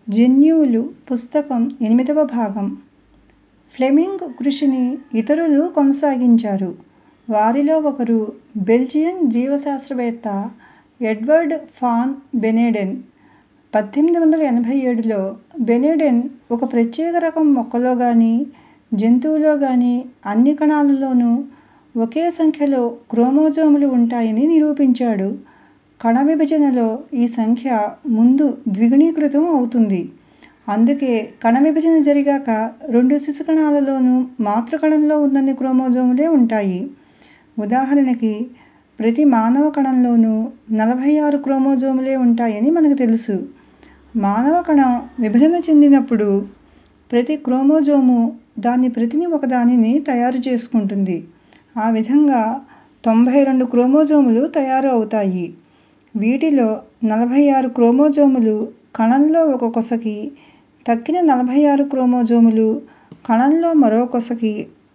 జన్యువులు పుస్తకం ఎనిమిదవ భాగం ఫ్లెమింగ్ కృషిని ఇతరులు కొనసాగించారు. వారిలో ఒకరు బెల్జియన్ జీవశాస్త్రవేత్త ఎడ్వర్డ్ వాన్ బెనెడెన్. పద్దెనిమిది వందల ఎనభై ఏడులో బెనెడెన్ ఒక ప్రత్యేక రకం మొక్కలో గానీ, జంతువులో గానీ అన్ని కణాలలోనూ ఒకే సంఖ్యలో క్రోమోజోములు ఉంటాయని నిరూపించాడు. కణ విభజనలో ఈ సంఖ్య ముందు ద్విగుణీకృతం అవుతుంది. అందుకే కణ విభజన జరిగాక రెండు శిశు కణాలలోనూ మాతృకణంలో ఉన్నన్ని క్రోమోజోములే ఉంటాయి. ఉదాహరణకి ప్రతి మానవ కణంలోనూ నలభై ఆరు క్రోమోజోములే ఉంటాయని మనకు తెలుసు. మానవ కణం విభజన చెందినప్పుడు ప్రతి క్రోమోజోము దాని ప్రతిని ఒకదానిని తయారు చేసుకుంటుంది. ఆ విధంగా తొంభై రెండు క్రోమోజోములు తయారు అవుతాయి. వీటిలో నలభై ఆరు క్రోమోజోములు కణంలో ఒక కొసకి, తక్కిన నలభై ఆరు క్రోమోజోములు కణంలో మరో కొసకి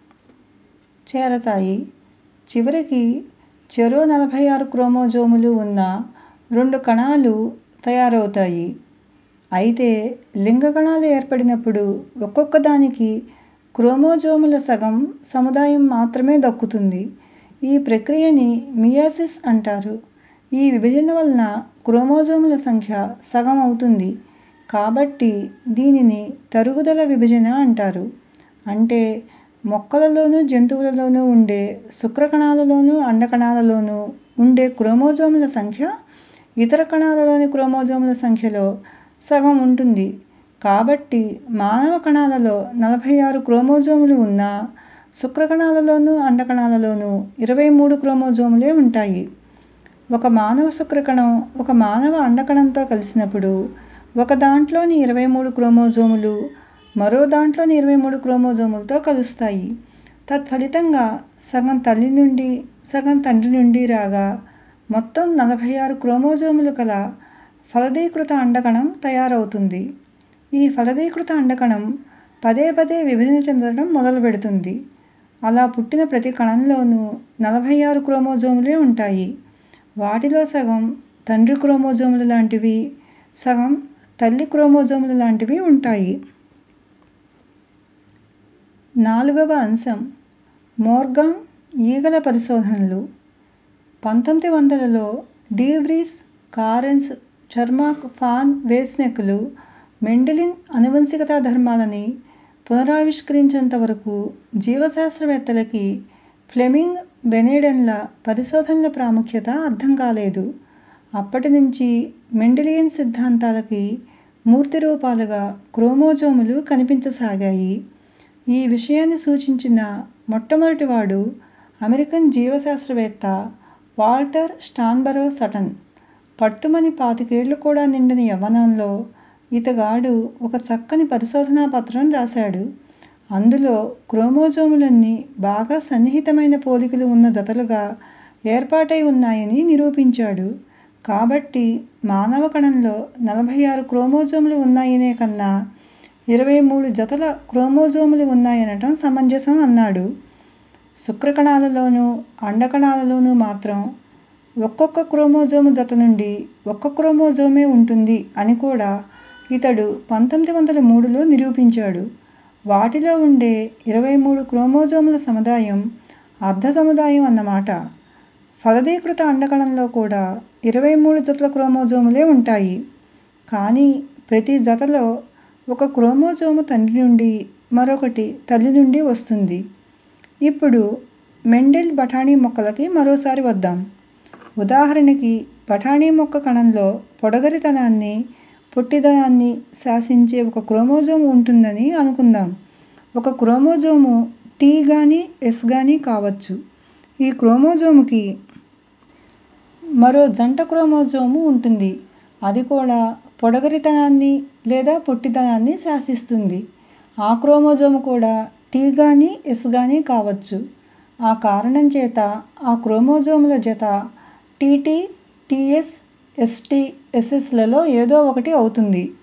చేరతాయి. చివరికి చెరో నలభై ఆరు క్రోమోజోములు ఉన్న రెండు కణాలు తయారవుతాయి. అయితే లింగ కణాలు ఏర్పడినప్పుడు ఒక్కొక్క దానికి క్రోమోజోముల సగం సముదాయం మాత్రమే దక్కుతుంది. ఈ ప్రక్రియని మియోసిస్ అంటారు. ఈ విభజన వలన క్రోమోజోముల సంఖ్య సగం అవుతుంది. కాబట్టి దీనిని తరుగుదల విభజన అంటారు. అంటే మొక్కలలోనూ జంతువులలోనూ ఉండే శుక్రకణాలలోనూ అండకణాలలోనూ ఉండే క్రోమోజోముల సంఖ్య ఇతర కణాలలోని క్రోమోజోముల సంఖ్యలో సగం ఉంటుంది. కాబట్టి మానవ కణాలలో నలభై ఆరు క్రోమోజోములు ఉన్నా శుక్రకణాలలోనూ అండకణాలలోనూ ఇరవై మూడు క్రోమోజోములే ఉంటాయి. ఒక మానవ శుక్రకణం ఒక మానవ అండకణంతో కలిసినప్పుడు ఒక దాంట్లోని ఇరవై మూడు క్రోమోజోములు మరో దాంట్లోని ఇరవై మూడు క్రోమోజోములతో కలుస్తాయి. తత్ఫలితంగా సగం తల్లి నుండి, సగం తండ్రి నుండి రాగా మొత్తం నలభై ఆరు క్రోమోజోములు కల ఫలదీకృత అండకణం తయారవుతుంది. ఈ ఫలదీకృత అండకణం పదే పదే విభజన చెందడం మొదలుపెడుతుంది. అలా పుట్టిన ప్రతి కణంలోనూ నలభై ఆరు క్రోమోజోములే ఉంటాయి. వాటిలో సగం తండ్రి క్రోమోజోముల లాంటివి, సగం తల్లి క్రోమోజోముల లాంటివి ఉంటాయి. నాలుగవ అంశం మోర్గాన్ ఈగల పరిశోధనలు పంతొమ్మిది వందలలో de Vries, Correns, Tschermak, von వేస్నిక్ లు మెండెలిన్ ఆనువంశికతా ధర్మాలని పునరావిష్కరించేంత వరకు జీవశాస్త్రవేత్తలకి ఫ్లెమింగ్, బెనెడెన్ ల పరిశోధనల ప్రాముఖ్యత అర్థం కాలేదు. అప్పటి నుంచి మెండెలియన్ సిద్ధాంతాలకి మూర్తిరూపాలుగా క్రోమోజోములు కనిపించసాగాయి. ఈ విషయాన్ని సూచించిన మొట్టమొదటివాడు అమెరికన్ జీవశాస్త్రవేత్త వాల్టర్ స్టాన్బరో సటన్. పట్టుమని పాతికేళ్ళు కూడా నిండని యవ్వనంలో ఇతగాడు ఒక చక్కని పరిశోధనా పత్రం రాశాడు. అందులో క్రోమోజోములన్నీ బాగా సన్నిహితమైన పోలికలు ఉన్న జతలుగా ఏర్పాటై ఉన్నాయని నిరూపించాడు. కాబట్టి మానవ కణంలో నలభై ఆరు క్రోమోజోములు ఉన్నాయనే కన్నా ఇరవై మూడు జతల క్రోమోజోములు ఉన్నాయనటం సమంజసం అన్నాడు. శుక్రకణాలలోనూ, అండకణాలలోనూ మాత్రం ఒక్కొక్క క్రోమోజోము జత నుండి ఒక్క క్రోమోజోమే ఉంటుంది అని కూడా ఇతడు పంతొమ్మిది వందల మూడులో నిరూపించాడు. వాటిలో ఉండే ఇరవై మూడు క్రోమోజోముల సముదాయం అర్ధ సముదాయం అన్నమాట. ఫలదీకృత అండకణంలో కూడా ఇరవై మూడు జతల క్రోమోజోములే ఉంటాయి. కానీ ప్రతి జతలో ఒక క్రోమోజోము తండ్రి నుండి, మరొకటి తల్లి నుండి వస్తుంది. ఇప్పుడు మెండెల్ బఠానీ మొక్కలకి మరోసారి వద్దాం. ఉదాహరణకి బఠానీ మొక్క కణంలో పొడగరితనాన్ని, పొట్టిదనాన్ని శాసించే ఒక క్రోమోజోము ఉంటుందని అనుకుందాం. ఒక క్రోమోజోము టి గానీ, ఎస్ గానీ కావచ్చు. ఈ క్రోమోజోముకి మరో జంట క్రోమోజోము ఉంటుంది. అది కూడా పొడగరితనాన్ని లేదా పొట్టిదనాన్ని శాసిస్తుంది. ఆ క్రోమోజోము కూడా టి గానీ, ఎస్ గానీ కావచ్చు. ఆ కారణం చేత ఆ క్రోమోజోముల జత టిటి, టిఎస్, ఎస్టి, ఎస్ఎస్ లలో ఏదో ఒకటి అవుతుంది.